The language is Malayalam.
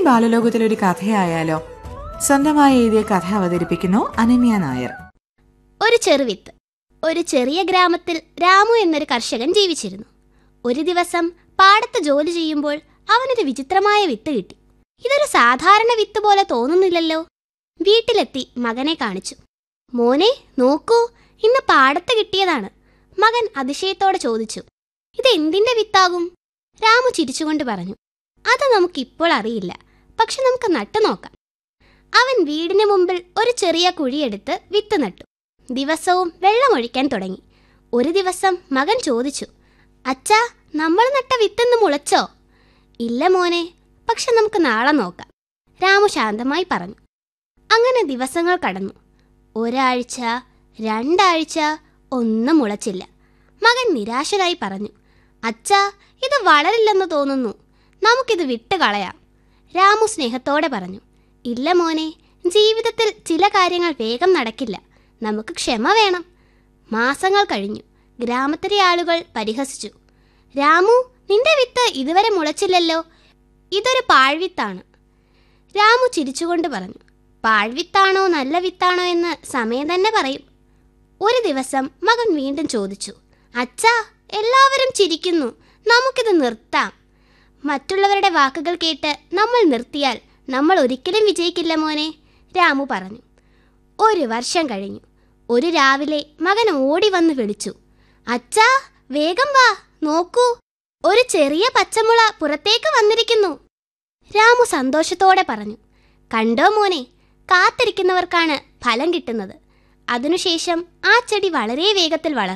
ബാലലോകത്തിലെ ഒരു കഥയായാലോ സ്വന്തമായി എഴുതിയ കഥ അവതരിപ്പിക്കുന്നു അനന്യ നായർ ഒരു ചെറുവിത്ത് ഒരു ചെറിയ ഗ്രാമത്തിൽ രാമു എന്നൊരു കർഷകൻ ജീവിച്ചിരുന്നു ഒരു ദിവസം പാടത്ത് ജോലി ചെയ്യുമ്പോൾ അവനൊരു വിചിത്രമായ വിത്ത് കിട്ടി ഇതൊരു സാധാരണ വിത്ത് പോലെ തോന്നുന്നില്ലല്ലോ വീട്ടിലെത്തി മകനെ കാണിച്ചു മോനെ നോക്കൂ ഇന്ന് പാടത്ത് കിട്ടിയതാണ് മകൻ അതിശയത്തോടെ ചോദിച്ചു ഇത് എന്തിന്റെ വിത്താകും രാമു ചിരിച്ചുകൊണ്ട് പറഞ്ഞു അത് നമുക്കിപ്പോൾ അറിയില്ല പക്ഷെ നമുക്ക് നട്ടു നോക്കാം അവൻ വീടിന് മുമ്പിൽ ഒരു ചെറിയ കുഴിയെടുത്ത് വിത്ത് നട്ടു ദിവസവും വെള്ളമൊഴിക്കാൻ തുടങ്ങി ഒരു ദിവസം മകൻ ചോദിച്ചു അച്ഛാ നമ്മൾ നട്ട വിത്തെന്ന് മുളച്ചോ ഇല്ല മോനെ പക്ഷെ നമുക്ക് നാളെ നോക്കാം രാമു ശാന്തമായി പറഞ്ഞു അങ്ങനെ ദിവസങ്ങൾ കടന്നു ഒരാഴ്ച രണ്ടാഴ്ച ഒന്നും മുളച്ചില്ല മകൻ നിരാശരായി പറഞ്ഞു അച്ഛാ ഇത് വളരില്ലെന്ന് തോന്നുന്നു നമുക്കിത് വിട്ട് കളയാം രാമു സ്നേഹത്തോടെ പറഞ്ഞു ഇല്ല മോനെ ജീവിതത്തിൽ ചില കാര്യങ്ങൾ വേഗം നടക്കില്ല നമുക്ക് ക്ഷമ വേണം മാസങ്ങൾ കഴിഞ്ഞു ഗ്രാമത്തിലെ ആളുകൾ പരിഹസിച്ചു രാമു നിന്റെ വിത്ത് ഇതുവരെ മുളച്ചില്ലല്ലോ ഇതൊരു പാഴ്വിത്താണ് രാമു ചിരിച്ചുകൊണ്ട് പറഞ്ഞു പാഴ്വിത്താണോ നല്ല വിത്താണോ എന്ന് സമയം തന്നെ പറയും ഒരു ദിവസം മകൻ വീണ്ടും ചോദിച്ചു അച്ഛാ എല്ലാവരും ചിരിക്കുന്നു നമുക്കിത് നിർത്താം മറ്റുള്ളവരുടെ വാക്കുകൾ കേട്ട് നമ്മൾ നിർത്തിയാൽ നമ്മൾ ഒരിക്കലും വിജയിക്കില്ല മോനെ രാമു പറഞ്ഞു ഒരു വർഷം കഴിഞ്ഞു ഒരു രാവിലെ മകൻ ഓടി വന്ന് വിളിച്ചു അച്ഛാ വേഗം വാ നോക്കൂ ഒരു ചെറിയ പച്ചമുള പുറത്തേക്ക് വന്നിരിക്കുന്നു രാമു സന്തോഷത്തോടെ പറഞ്ഞു കണ്ടോ മോനെ കാത്തിരിക്കുന്നവർക്കാണ് ഫലം കിട്ടുന്നത് അതിനുശേഷം ആ ചെടി വളരെ വേഗത്തിൽ വളർന്നു